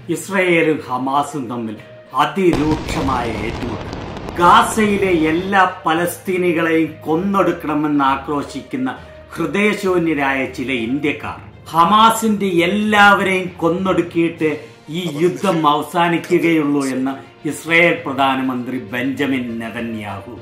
ഇസ്രയേലും ഹമാസും തമ്മിൽ അതിരൂക്ഷമായ ഏറ്റുമുട്ടൽ ഗാസയിലെ എല്ലാ പലസ്തീനികളെയും കൊന്നൊടുക്കണമെന്ന് ആക്രോശിക്കുന്ന ഹൃദയശൂന്യരായ ചില ഇന്ത്യക്കാർ ഹമാസിന്റെ എല്ലാവരെയും കൊന്നൊടുക്കിയിട്ട് ഈ യുദ്ധം അവസാനിക്കുകയുള്ളൂ എന്ന് ഇസ്രയേൽ പ്രധാനമന്ത്രി ബെഞ്ചമിൻ നെതന്യാഹു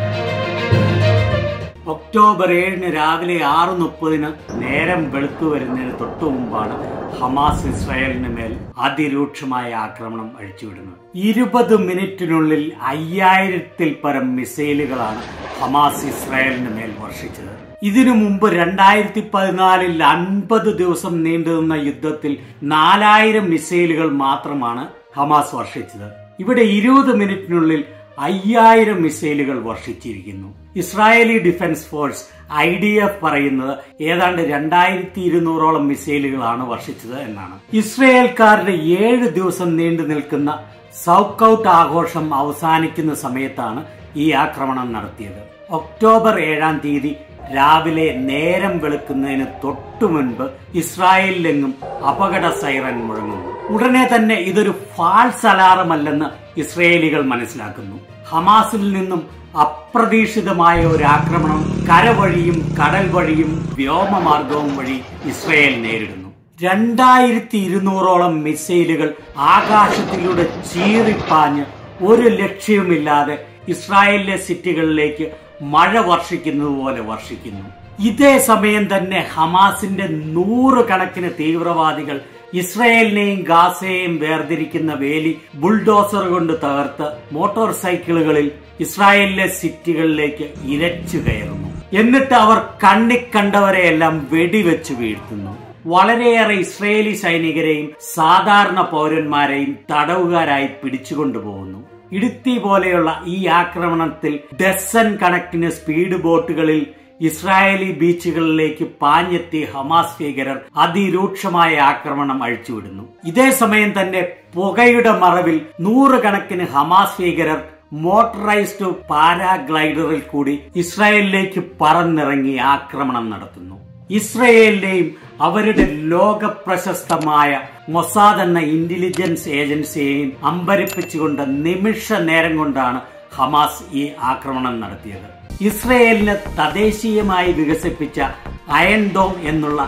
ഒക്ടോബർ ഏഴിന് രാവിലെ ആറ് മുപ്പതിന് നേരം വെളുത്തു വരുന്നതിന് തൊട്ടു മുമ്പാണ് ഹമാസ് ഇസ്രായേലിന് മേൽ അതിരൂക്ഷമായ ആക്രമണം അഴിച്ചുവിടുന്നത് ഇരുപത് മിനിറ്റിനുള്ളിൽ അയ്യായിരത്തിൽ പരം മിസൈലുകളാണ് ഹമാസ് ഇസ്രായേലിന് മേൽ വർഷിച്ചത് ഇതിനു മുമ്പ് രണ്ടായിരത്തി പതിനാലിൽ അൻപത് ദിവസം നീണ്ടുനിന്ന യുദ്ധത്തിൽ നാലായിരം മിസൈലുകൾ മാത്രമാണ് ഹമാസ് വർഷിച്ചത് ഇവിടെ ഇരുപത് മിനിറ്റിനുള്ളിൽ അയ്യായിരം മിസൈലുകൾ വർഷിച്ചിരിക്കുന്നു Israeli defence force I D F പറയുന്നത് ഏതാണ്ട് രണ്ടായിരത്തി ഇരുന്നൂറോളം മിസൈലുകളാണ് വർഷിച്ചത് എന്നാണ് ഇസ്രയേൽക്കാരുടെ ഏഴ് ദിവസം നീണ്ടു നിൽക്കുന്ന സൗക്കൌട്ട് ആഘോഷം അവസാനിക്കുന്ന സമയത്താണ് ഈ ആക്രമണം നടത്തിയത് ഒക്ടോബർ ഏഴാം തീയതി രാവിലെ നേരം വെളുക്കുന്നതിന് തൊട്ടു മുൻപ് ഇസ്രായേലിലെങ്ങും അപകട സൈറൻ മുഴങ്ങുന്നു ഉടനെ തന്നെ ഇതൊരു ഫാൾസ് അലാറം അല്ലെന്ന് ഇസ്രയേലികൾ മനസ്സിലാക്കുന്നു ഹമാസിൽ നിന്നും അപ്രതീക്ഷിതമായ ഒരു ആക്രമണം കരവഴിയും കടൽ വഴിയും വ്യോമമാർഗവും വഴി ഇസ്രയേൽ നേരിടുന്നു രണ്ടായിരത്തി ഇരുന്നൂറോളം മിസൈലുകൾ ആകാശത്തിലൂടെ ചീറിപ്പാഞ്ഞ് ഒരു ലക്ഷ്യവുമില്ലാതെ ഇസ്രായേലിലെ സിറ്റികളിലേക്ക് മഴ വർഷിക്കുന്നത് പോലെ വർഷിക്കുന്നു ഇതേ സമയം തന്നെ ഹമാസിന്റെ നൂറുകണക്കിന് തീവ്രവാദികൾ ഇസ്രയേലിനെയും ഗാസയെയും വേർതിരിക്കുന്ന വേലി ബുൾഡോസർ കൊണ്ട് തകർത്ത് മോട്ടോർ സൈക്കിളുകളിൽ ഇസ്രായേലിലെ സിറ്റികളിലേക്ക് ഇരച്ചു കയറുന്നു എന്നിട്ട് അവർ കണ്ണിക്കണ്ടവരെയെല്ലാം വെടിവെച്ച് വീഴ്ത്തുന്നു വളരെയേറെ ഇസ്രയേലി സൈനികരെയും സാധാരണ പൗരന്മാരെയും തടവുകാരായി പിടിച്ചുകൊണ്ടുപോകുന്നു ഇടുത്തി പോലെയുള്ള ഈ ആക്രമണത്തിൽ ഡസൻ കണക്കിന് സ്പീഡ് ബോട്ടുകളിൽ ഇസ്രായേലി ബീച്ചുകളിലേക്ക് പാഞ്ഞെത്തി ഹമാസ് ഭീകരർ അതിരൂക്ഷമായ ആക്രമണം അഴിച്ചുവിടുന്നു ഇതേ സമയം തന്നെ പുകയുടെ മറവിൽ നൂറുകണക്കിന് ഹമാസ് ഭീകരർ മോട്ടറൈസ്ഡ് പാരാഗ്ലൈഡറിൽ കൂടി ഇസ്രായേലിലേക്ക് പറന്നിറങ്ങി ആക്രമണം നടത്തുന്നു ഇസ്രയേലിനെയും അവരുടെ ലോക പ്രശസ്തമായ മൊസാദ് എന്ന ഇന്റലിജൻസ് ഏജൻസിയെയും അമ്പരിപ്പിച്ചുകൊണ്ട് നിമിഷ നേരം കൊണ്ടാണ് ഹമാസ് ഈ ആക്രമണം നടത്തിയത് ഇസ്രയേലിന് തദ്ദേശീയമായി വികസിപ്പിച്ച അയൺ ഡോം എന്നുള്ള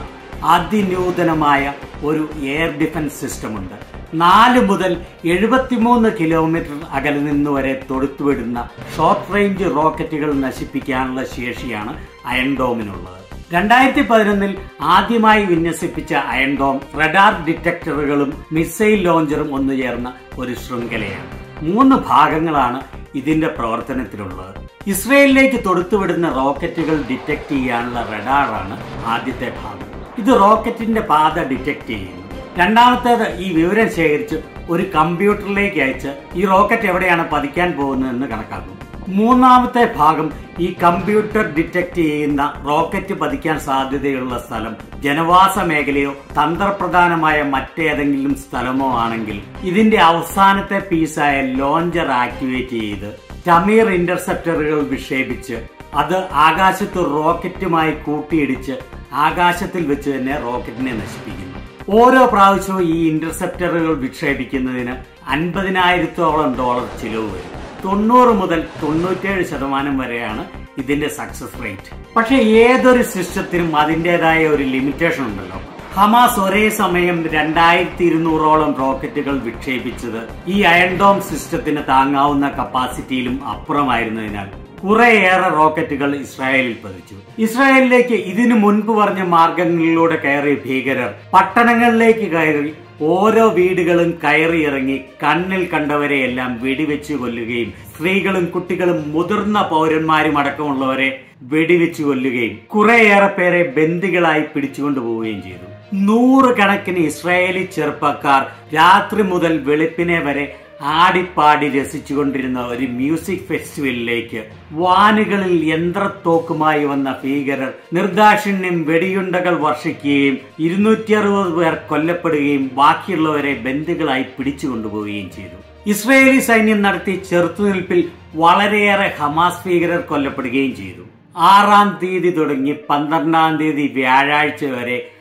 അതിനൂതനമായ ഒരു എയർ ഡിഫൻസ് സിസ്റ്റം ഉണ്ട് നാല് മുതൽ എഴുപത്തിമൂന്ന് കിലോമീറ്റർ അകലെ നിന്ന് വരെ തൊടുത്തുവിടുന്ന ഷോർട്ട് റേഞ്ച് റോക്കറ്റുകൾ നശിപ്പിക്കാനുള്ള ശേഷിയാണ് അയൺ ഡോമിനുള്ളത് രണ്ടായിരത്തി പതിനൊന്നിൽ ആദ്യമായി വിന്യസിപ്പിച്ച അയൺ ഡോം റഡാർ ഡിറ്റക്ടറുകളും മിസൈൽ ലോഞ്ചറും ഒന്നുചേർന്ന ഒരു ശൃംഖലയാണ് മൂന്ന് ഭാഗങ്ങളാണ് ഇതിന്റെ പ്രവർത്തനത്തിലുള്ളത് ഇസ്രയേലിലേക്ക് തൊടുത്തുവിടുന്ന റോക്കറ്റുകൾ ഡിറ്റക്ട് ചെയ്യാനുള്ള റഡാറാണ് ആദ്യത്തെ ഭാഗം ഇത് റോക്കറ്റിന്റെ പാത ഡിറ്റക്ട് ചെയ്യുന്നു രണ്ടാമത്തേത് ഈ വിവരം ശേഖരിച്ച് ഒരു കമ്പ്യൂട്ടറിലേക്ക് അയച്ച് ഈ റോക്കറ്റ് എവിടെയാണ് പതിക്കാൻ പോകുന്നതെന്ന് കണക്കാക്കും മൂന്നാമത്തെ ഭാഗം ഈ കമ്പ്യൂട്ടർ ഡിറ്റക്ട് ചെയ്യുന്ന റോക്കറ്റ് പതിക്കാൻ സാധ്യതയുള്ള സ്ഥലം ജനവാസ മേഖലയോ തന്ത്രപ്രധാനമായ മറ്റേതെങ്കിലും സ്ഥലമോ ആണെങ്കിൽ ഇതിന്റെ അവസാനത്തെ പീസായ ലോഞ്ചർ ആക്ടിവേറ്റ് ചെയ്ത് ടമീർ ഇന്റർസെപ്റ്ററുകൾ വിക്ഷേപിച്ച് അത് ആകാശത്ത് റോക്കറ്റുമായി കൂട്ടിയിടിച്ച് ആകാശത്തിൽ വെച്ച് തന്നെ റോക്കറ്റിനെ നശിപ്പിക്കുന്നു ഓരോ പ്രാവശ്യവും ഈ ഇന്റർസെപ്റ്ററുകൾ വിക്ഷേപിക്കുന്നതിന് അൻപതിനായിരത്തോളം ഡോളർ ചിലവ് വരും തൊണ്ണൂറ് മുതൽ തൊണ്ണൂറ്റേഴ് ശതമാനം വരെയാണ് ഇതിന്റെ സക്സസ് റേറ്റ് പക്ഷെ ഏതൊരു സിസ്റ്റത്തിനും അതിൻ്റെതായ ഒരു ലിമിറ്റേഷൻ ഉണ്ടല്ലോ ഹമാസ് ഒരേ സമയം രണ്ടായിരത്തി ഇരുന്നൂറോളം റോക്കറ്റുകൾ വിക്ഷേപിച്ചത് ഈ അയൺഡോം സിസ്റ്റത്തിന് താങ്ങാവുന്ന കപ്പാസിറ്റിയിലും അപ്പുറമായിരുന്നതിനാൽ കുറേയേറെ റോക്കറ്റുകൾ ഇസ്രായേലിൽ പതിച്ചു ഇസ്രായേലിലേക്ക് ഇതിനു മുൻപ് പറഞ്ഞ മാർഗങ്ങളിലൂടെ കയറിയ ഭീകരർ പട്ടണങ്ങളിലേക്ക് കയറി ഓരോ വീടുകളും കയറി ഇറങ്ങി കണ്ണിൽ കണ്ടവരെയെല്ലാം വെടിവെച്ച് കൊല്ലുകയും സ്ത്രീകളും കുട്ടികളും മുതിർന്ന പൗരന്മാരും അടക്കമുള്ളവരെ വെടിവെച്ച് കൊല്ലുകയും കുറേയേറെ പേരെ ബന്ദികളായി പിടിച്ചുകൊണ്ടുപോവുകയും ചെയ്തു നൂറുകണക്കിന് ഇസ്രായേലി ചെറുപ്പക്കാർ രാത്രി മുതൽ വെളുപ്പിനെ വരെ ആടിപ്പാടി രസിച്ചുകൊണ്ടിരുന്ന ഒരു മ്യൂസിക് ഫെസ്റ്റിവലിലേക്ക് വാനുകളിൽ യന്ത്രത്തോക്കുമായി വന്ന ഭീകരർ നിർദാക്ഷിണ്യം വെടിയുണ്ടകൾ വർഷിക്കുകയും ഇരുന്നൂറ്റി അറുപത് പേർ കൊല്ലപ്പെടുകയും ബാക്കിയുള്ളവരെ ബന്ദികളായി പിടിച്ചുകൊണ്ടുപോവുകയും ചെയ്തു ഇസ്രയേലി സൈന്യം നടത്തിയ ചെറുത്തുനിൽപ്പിൽ വളരെയേറെ ഹമാസ് ഭീകരർ കൊല്ലപ്പെടുകയും ചെയ്തു ആറാം തീയതി തുടങ്ങി പന്ത്രണ്ടാം തീയതി വ്യാഴാഴ്ച വരെ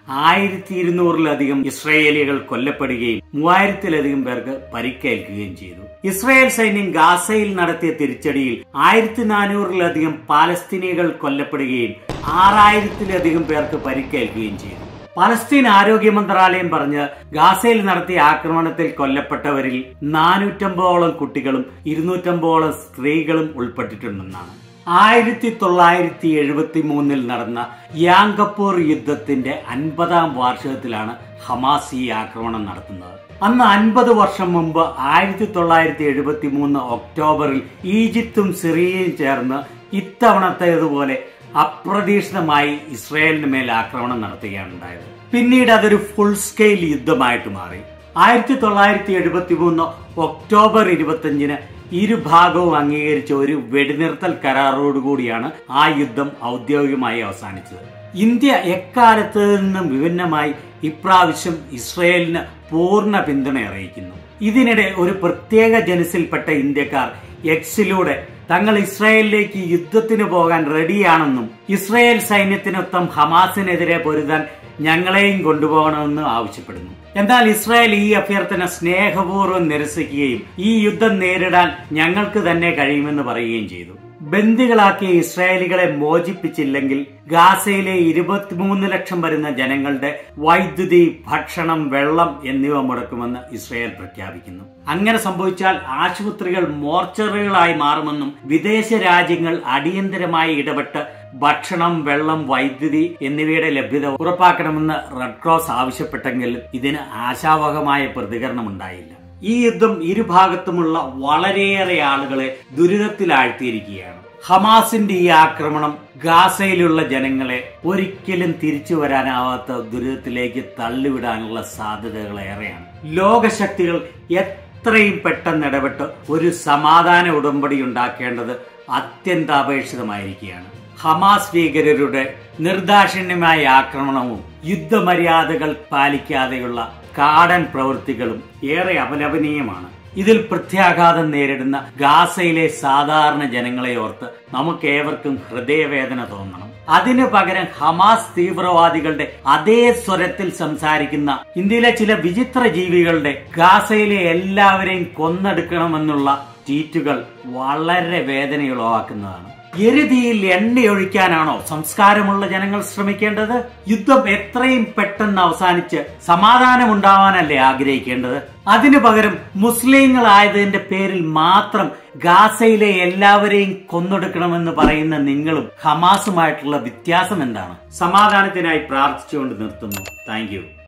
ആയിരത്തി ഇരുന്നൂറിലധികം ഇസ്രയേലികൾ കൊല്ലപ്പെടുകയും മൂവായിരത്തിലധികം പേർക്ക് പരിക്കേൽക്കുകയും ചെയ്തു ഇസ്രായേൽ സൈന്യം ഗാസയിൽ നടത്തിയ തിരിച്ചടിയിൽ ആയിരത്തി നാനൂറിലധികം പാലസ്തീനികൾ കൊല്ലപ്പെടുകയും ആറായിരത്തിലധികം പേർക്ക് പരിക്കേൽക്കുകയും ചെയ്തു പലസ്തീൻ ആരോഗ്യ മന്ത്രാലയം പറഞ്ഞ് ഗാസയിൽ നടത്തിയ ആക്രമണത്തിൽ കൊല്ലപ്പെട്ടവരിൽ നാനൂറ്റമ്പതോളം കുട്ടികളും ഇരുന്നൂറ്റമ്പതോളം സ്ത്രീകളും ഉൾപ്പെട്ടിട്ടുണ്ടെന്നാണ് ആയിരത്തി തൊള്ളായിരത്തി എഴുപത്തി മൂന്നിൽ നടന്ന യാങ്കപ്പൂർ യുദ്ധത്തിന്റെ അൻപതാം വാർഷികത്തിലാണ് ഹമാസ് ഈ ആക്രമണം നടത്തുന്നത് അന്ന് അൻപത് വർഷം മുമ്പ് ആയിരത്തി തൊള്ളായിരത്തി എഴുപത്തി മൂന്ന് ഒക്ടോബറിൽ ഈജിപ്തും സിറിയയും ചേർന്ന് ഇത്തവണത്തേതുപോലെ അപ്രതീക്ഷിതമായി ഇസ്രയേലിന് മേൽ ആക്രമണം നടത്തുകയാണ് ഉണ്ടായത് പിന്നീട് അതൊരു ഫുൾ സ്കെയിൽ യുദ്ധമായിട്ട് മാറി ആയിരത്തി തൊള്ളായിരത്തി എഴുപത്തി മൂന്ന് ഒക്ടോബർ ഇരുപത്തിയഞ്ചിന് ഇരുഭാഗവും അംഗീകരിച്ച ഒരു വെടിനിർത്തൽ കരാറോടുകൂടിയാണ് ആ യുദ്ധം ഔദ്യോഗികമായി അവസാനിച്ചത് ഇന്ത്യ എക്കാലത്ത് നിന്നും വിഭിന്നമായി ഇപ്രാവശ്യം ഇസ്രയേലിന് പൂർണ്ണ പിന്തുണ അറിയിക്കുന്നു ഇതിനിടെ ഒരു പ്രത്യേക ജനസിൽപ്പെട്ട ഇന്ത്യക്കാർ എക്സിലൂടെ തങ്ങൾ ഇസ്രായേലിലേക്ക് യുദ്ധത്തിന് പോകാൻ റെഡിയാണെന്നും ഇസ്രായേൽ സൈന്യത്തിനൊപ്പം ഹമാസിനെതിരെ പൊരുതാൻ ഞങ്ങളെയും കൊണ്ടുപോകണമെന്ന് ആവശ്യപ്പെടുന്നു എന്നാൽ ഇസ്രായേൽ ഈ അഭ്യർത്ഥന സ്നേഹപൂർവ്വം നിരസിക്കുകയും ഈ യുദ്ധം നേരിടാൻ ഞങ്ങൾക്ക് തന്നെ കഴിയുമെന്ന് പറയുകയും ചെയ്തു ബന്ദികളാക്കിയ ഇസ്രായേലികളെ മോചിപ്പിച്ചില്ലെങ്കിൽ ഗാസയിലെ ഇരുപത്തിമൂന്ന് ലക്ഷം വരുന്ന ജനങ്ങളുടെ വൈദ്യുതി ഭക്ഷണം വെള്ളം എന്നിവ മുടക്കുമെന്ന് ഇസ്രായേൽ പ്രഖ്യാപിക്കുന്നു അങ്ങനെ സംഭവിച്ചാൽ ആശുപത്രികൾ മോർച്ചറികളായി മാറുമെന്നും വിദേശ രാജ്യങ്ങൾ അടിയന്തരമായി ഇടപെട്ട് ഭക്ഷണം വെള്ളം വൈദ്യുതി എന്നിവയുടെ ലഭ്യത ഉറപ്പാക്കണമെന്ന് റെഡ് ക്രോസ് ആവശ്യപ്പെട്ടെങ്കിലും ഇതിന് ആശാവഹമായ പ്രതികരണം ഉണ്ടായില്ല ഈ യുദ്ധം ഇരുഭാഗത്തുമുള്ള വളരെയേറെ ആളുകളെ ദുരിതത്തിലാഴ്ത്തിയിരിക്കുകയാണ് ഹമാസിന്റെ ഈ ആക്രമണം ഗാസയിലുള്ള ജനങ്ങളെ ഒരിക്കലും തിരിച്ചു വരാനാവാത്ത ദുരിതത്തിലേക്ക് തള്ളിവിടാനുള്ള സാധ്യതകൾ ഏറെയാണ് ലോകശക്തികൾ എത്രയും പെട്ടെന്ന് ഇടപെട്ട് ഒരു സമാധാന ഉടമ്പടി ഉണ്ടാക്കേണ്ടത് അത്യന്താപേക്ഷിതമായിരിക്കുകയാണ് ഹമാസ് ഭീകരരുടെ നിർദാക്ഷിണ്യമായ ആക്രമണവും യുദ്ധമര്യാദകൾ പാലിക്കാതെയുള്ള കാടൻ പ്രവൃത്തികളും ഏറെ അപലപനീയമാണ് ഇതിൽ പ്രത്യാഘാതം നേരിടുന്ന ഗാസയിലെ സാധാരണ ജനങ്ങളെ ഓർത്ത് നമുക്ക് ഏവർക്കും ഹൃദയവേദന തോന്നണം അതിനു പകരം ഹമാസ് തീവ്രവാദികളുടെ അതേ സ്വരത്തിൽ സംസാരിക്കുന്ന ഇന്ത്യയിലെ ചില വിചിത്ര ജീവികളുടെ ഗാസയിലെ എല്ലാവരെയും കൊന്നെടുക്കണമെന്നുള്ള ട്വീറ്റുകൾ വളരെ വേദനയുളവാക്കുന്നതാണ് എരുതിയിൽ എണ്ണയൊഴിക്കാനാണോ സംസ്കാരമുള്ള ജനങ്ങൾ ശ്രമിക്കേണ്ടത് യുദ്ധം എത്രയും പെട്ടെന്ന് അവസാനിച്ച് സമാധാനമുണ്ടാവാനല്ലേ ആഗ്രഹിക്കേണ്ടത് അതിനു പകരം മുസ്ലിങ്ങളായതിന്റെ പേരിൽ മാത്രം ഗാസയിലെ എല്ലാവരെയും കൊന്നൊടുക്കണമെന്ന് പറയുന്ന നിങ്ങളും ഹമാസുമായിട്ടുള്ള വ്യത്യാസം എന്താണ് സമാധാനത്തിനായി പ്രാർത്ഥിച്ചുകൊണ്ട് നിർത്തുന്നു താങ്ക്